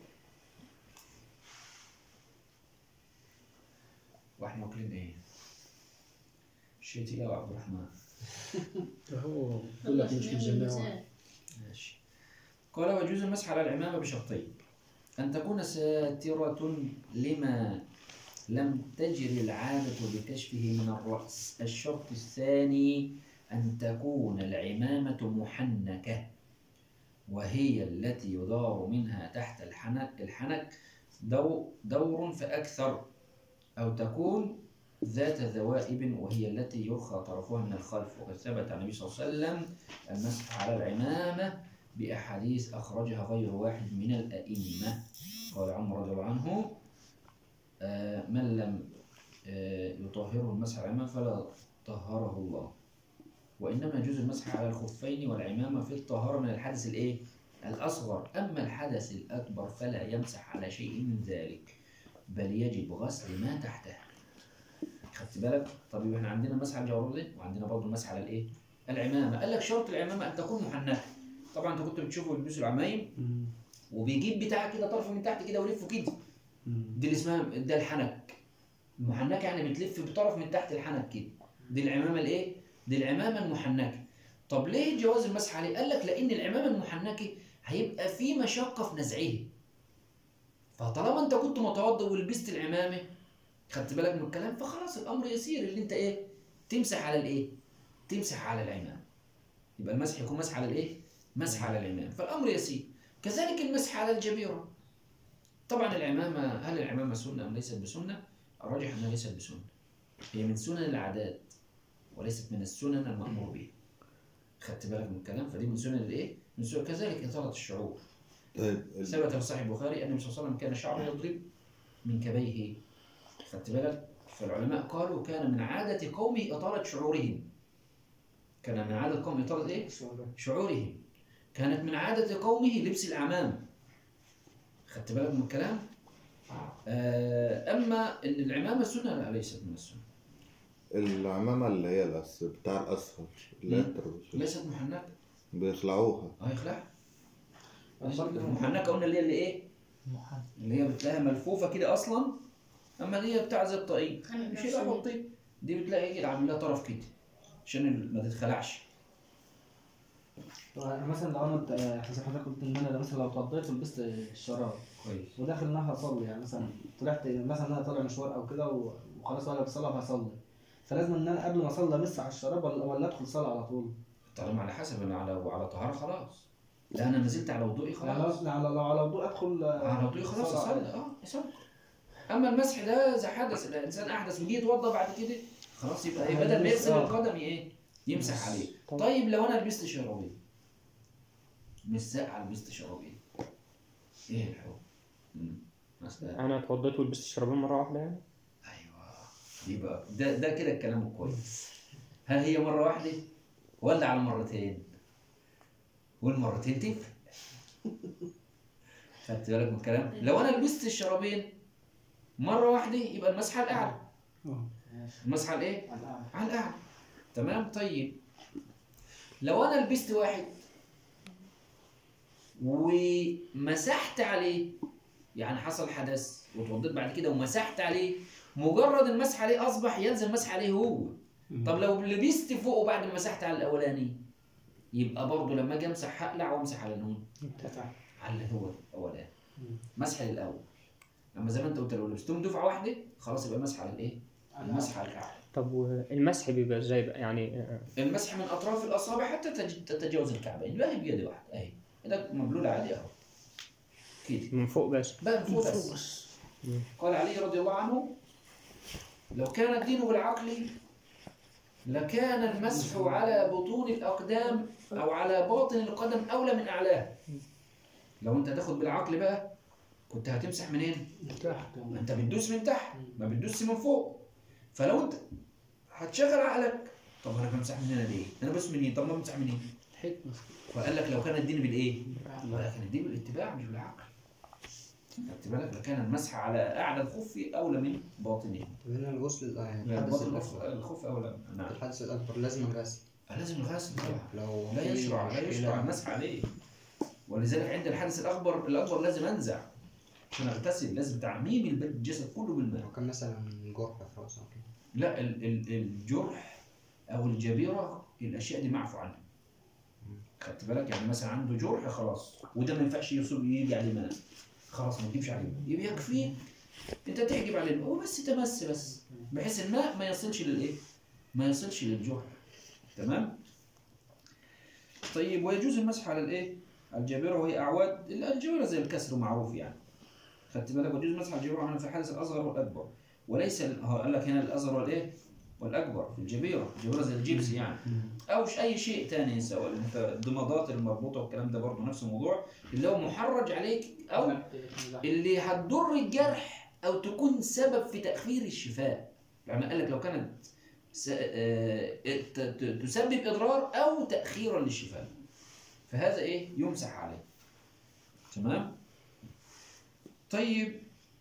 واحنا واكلين ايه شيتي يا عبد الرحمن هو يقول لك مش مجمعه ماشي قال ويجوز المسح على العمامة بشرطين أن تكون ساترة لما لم تجري العادة بكشفه من الرأس الشرط الثاني أن تكون العمامة محنكة وهي التي يدار منها تحت الحنك, الحنك دو دور فأكثر أو تكون ذات ذوائب وهي التي يرخى طرفها من الخلف وقد ثبت عن النبي صلى الله عليه وسلم المسح على العمامة بأحاديث أخرجها غير واحد من الأئمة قال عمر رضي الله عنه آه، من لم آه، يطهره المسح على العمامة فلا طهره الله وإنما يجوز المسح على الخفين والعمامة في الطهارة من الحدث الإيه؟ الأصغر أما الحدث الأكبر فلا يمسح على شيء من ذلك بل يجب غسل ما تحته خدت بالك؟ طب يبقى احنا عندنا المسح على الجوارب وعندنا برضه المسح على الإيه؟ العمامة قال لك شرط العمامة أن تكون محنكة طبعا انت كنت بتشوفوا يلبسوا العمايم مم. وبيجيب بتاع كده طرف من تحت كده ويلفه كده مم. دي اللي اسمها ده الحنك المحنكه يعني بتلف بطرف من تحت الحنك كده دي العمامه الايه دي العمامه المحنكه طب ليه جواز المسح عليه قال لك لان العمامه المحنكه هيبقى في مشقه في نزعها فطالما انت كنت متوضئ ولبست العمامه خدت بالك من الكلام فخلاص الامر يسير اللي انت ايه تمسح على الايه تمسح على العمامه يبقى المسح يكون مسح على الايه مسح على العمامه فالامر يسير كذلك المسح على الجبيره طبعا العمامة هل العمامة سنة أم ليست بسنة؟ الراجح أنها ليست بسنة هي من سنن العادات وليست من السنن المأمور بها خدت بالك من الكلام فدي من سنن الايه؟ من سنن كذلك إطالة الشعور طيب ال- ثبت في صحيح البخاري أن النبي صلى الله عليه وسلم كان شعره يضرب من كبيه خدت بالك؟ فالعلماء قالوا كان من عادة قومه إطالة شعورهم كان من عادة قوم إطالة إيه؟ شعورهم كانت من عادة قومه لبس الأعمام خدت بالك من الكلام؟ آه، أما إن العمامة سنة لا ليست من السنة العمامة اللي هي الأس... بتاع الأصفر اللي هي مم. التربوش ليست محنكة بيخلعوها اه يخلعها المحنكة قلنا اللي هي اللي إيه؟ اللي هي بتلاقيها ملفوفة كده أصلا أما اللي هي بتاع زي الطاقية خانق مش هي نفسه. الطيب دي بتلاقي كده عامل لها طرف كده عشان ما تتخلعش طب مثلا لو انا آه، زي حضرتك قلت ان انا مثلا لو اتوضيت ولبست الشراب كويس وداخل ان انا هصلي يعني مثلا طلعت مثلا انا طالع مشوار او كده و- وخلاص ولا بصلاه وهصلي فلازم ان انا قبل ما اصلي امس على الشراب ولا, ولا ادخل صلاه على طول طالما على حسب أنا على على طهارة خلاص لا أنا نزلت على وضوئي يعني خلاص لو يعني لو على وضوء ادخل آه، على وضوئي خلاص صلاة أصلي عادي. أه يصلي أما المسح ده إذا حدث الإنسان أحدث وجي يتوضأ بعد كده خلاص يبقى إيه بدل ما يغسل آه. القدم إيه يمسح عليه طب. طيب لو أنا لبست شرابين مش ساقعة لبست شرابين إيه الحكم؟ مم. مثلا انا اتوضيت ولبست الشرابين مره واحده يعني ايوه يبقى ده ده كده الكلام كويس هل هي مره واحده ولا على مرتين والمرتين تفرق خدت بالك من الكلام لو انا لبست الشرابين مره واحده يبقى المسح على الاعلى آه. المسح على الايه على الأعلى. على الاعلى تمام طيب لو انا لبست واحد ومسحت عليه يعني حصل حدث وتوضيت بعد كده ومسحت عليه مجرد المسح عليه اصبح يلزم مسح عليه هو طب لو لبست فوقه بعد ما مسحت على الاولاني يبقى برضه لما اجي امسح هقلع وامسح على نون على اللي هو الاولاني مسح للاول اما زي ما انت قلت لو لبستهم دفعه واحده خلاص يبقى مسح على الايه؟ المسح على الكعب طب والمسح بيبقى ازاي بقى يعني آه، المسح من اطراف الاصابع حتى تج- تتجاوز الكعبين لا هي بيد واحده اهي ايدك مبلوله عادي اهو كده من فوق بس بقى من فوق بس قال علي رضي الله عنه لو كان الدين بالعقل لكان المسح على بطون الأقدام أو على باطن القدم أولى من أعلاه لو أنت تاخد بالعقل بقى كنت هتمسح منين؟ تحت ما أنت بتدوس من تحت ما بتدوس من فوق فلو أنت هتشغل عقلك طب أنا بمسح من هنا ليه؟ أنا بس منين؟ طب ما بمسح منين؟ حكمة فقال لك لو كان الدين بالإيه؟ ولكن الدين بالاتباع مش بالعقل خدت بالك لكان المسح على أعلى الخف أولى من باطنه طب هنا الغسل يعني لا، الحدث باطن الأكبر الخف الخف أولى نعم الحدث الأكبر لازم الغسل لازم الغسل طبعا لو لا في يشرع لا مشكلة- يشرع المسح عليه ولذلك عند الحدث الأكبر الأكبر لازم أنزع عشان أغتسل لازم تعميم الب- الجسد كله بالماء لو كان مثلا جرح في راسه أو كده لا ال- ال- الجرح أو الجبيرة الأشياء دي معفو عنها خدت بالك يعني مثلا عنده جرح خلاص وده ما ينفعش يصب يجي عليه ماء خلاص ما تجيبش عليه ماء يبقى يكفي انت تحجب عليه الماء وبس تمس بس بحيث الماء ما يصلش للايه ما يصلش للجرح تمام طيب ويجوز المسح على الايه على الجبيره وهي اعواد الجبيره زي الكسر معروف يعني خدت بالك ويجوز مسح على الجبيره في الحدث الاصغر والاكبر وليس ال- هو قال لك هنا الاصغر والايه والاكبر في الجبيره الجبيره زي الجبس يعني او ش- اي شيء تاني سواء انت الضمادات المربوطه والكلام ده برضه نفس الموضوع اللي هو محرج عليك او اللي هتضر الجرح او تكون سبب في تاخير الشفاء يعني قال لك لو كانت س- آه، ت- ت- تسبب اضرار او تاخيرا للشفاء فهذا ايه يمسح عليه تمام طيب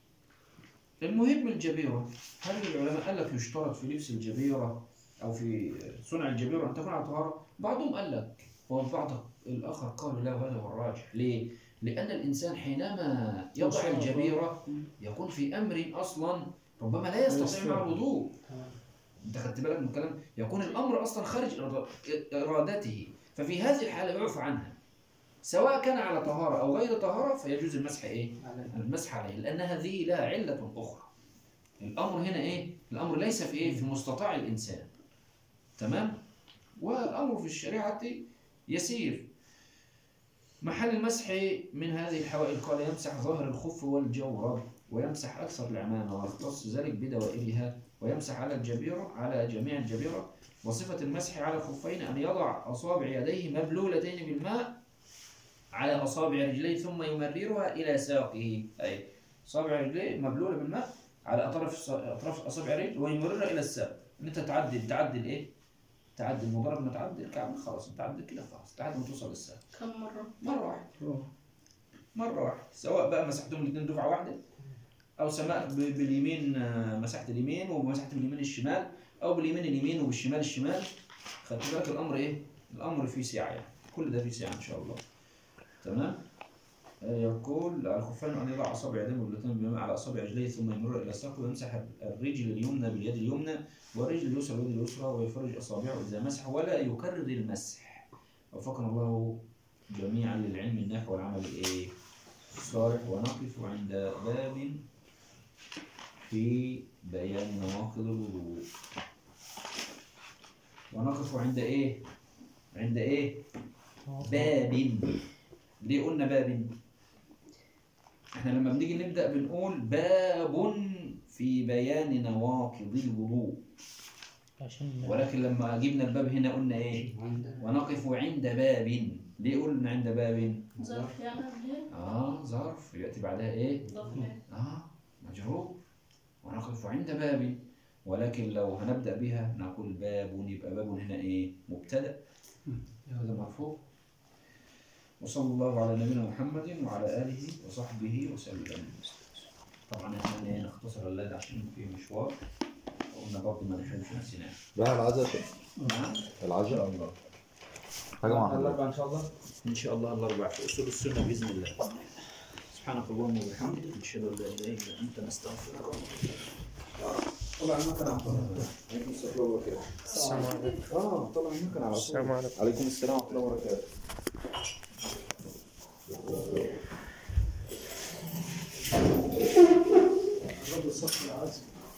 المهم الجبيره هل العلماء قال لك يشترط في لبس الجبيره او في صنع الجبيره ان تكون على طهاره بعضهم قال لك والبعض الاخر قالوا لا وهذا هو الراجح ليه لان الانسان حينما يضع الجبيره يكون في امر اصلا ربما لا يستطيع مع الوضوء انت خدت بالك من الكلام يكون الامر اصلا خارج إراد- ارادته ففي هذه الحاله يعفى عنها سواء كان على طهاره او غير طهاره فيجوز المسح ايه المسح عليه لان هذه لها عله اخرى الامر هنا ايه الامر ليس في ايه في مستطاع الانسان تمام والامر في الشريعه يسير محل المسح من هذه الحوائل قال يمسح ظاهر الخف والجورب ويمسح أكثر العمامة ويختص ذلك بدوائرها ويمسح على الجبيرة على جميع الجبيرة وصفة المسح على الخفين أن يضع أصابع يديه مبلولتين بالماء على أصابع رجليه ثم يمررها إلى ساقه أي أصابع رجليه مبلولة بالماء على أطراف الص- أطراف أصابع الرجل ويمررها إلى الساق إن أنت تعدل تعدل إيه؟ تعدل مجرد ما تعدل الكعب خلاص تعدل كده خلاص تعدل ما توصل للساق كم مرة؟ مرة واحدة مرة واحدة سواء بقى مسحتهم الاثنين دفعة واحدة أو سمعت ب- باليمين آه، مسحت اليمين ومسحت باليمين الشمال أو باليمين اليمين وبالشمال الشمال خدت بالك الأمر إيه؟ الأمر فيه سعة يعني كل ده فيه سعة إن شاء الله تمام؟ آه، يقول على الخفان أن يضع أصابع يديه واللتين بالماء على أصابع رجليه ثم يمر إلى الساق ويمسح الرجل اليمنى باليد اليمنى والرجل اليسرى باليد اليسرى ويفرج أصابعه إذا مسح ولا يكرر المسح وفقنا الله جميعا للعلم النافع والعمل الايه الصالح ونقف عند باب في بيان نواقض الوضوء ونقف عند ايه عند ايه باب ليه قلنا باب احنا لما بنيجي نبدأ بنقول باب في بيان نواقض الوضوء عشان ولكن لما جبنا الباب هنا قلنا ايه عند ونقف عند باب ليه قلنا عند باب ظرف يعني قبل اه ظرف ياتي بعدها ايه ظرف اه مجرور ونقف عند باب ولكن لو هنبدا بها نقول باب يبقى باب هنا ايه مبتدا هذا مرفوع وصلى الله على نبينا محمد وعلى اله وصحبه وسلم طبعا احنا إيه نختصر الليل عشان في مشوار وقلنا برضه ما نحرمش نفسنا بقى العزاء نعم العزاء حاجة مع حضرتك الأربعاء إن شاء الله ان شاء الله الاربع في اصول السنه باذن الله سبحانك اللهم وبحمدك نشهد ان لا اله الا انت نستغفرك ونتوب طلع المكنة على طول عليكم السلام وبركاته السلام عليكم اه طلع المكنة على طول السلام عليكم عليكم السلام ورحمة الله وبركاته رب الصف العازم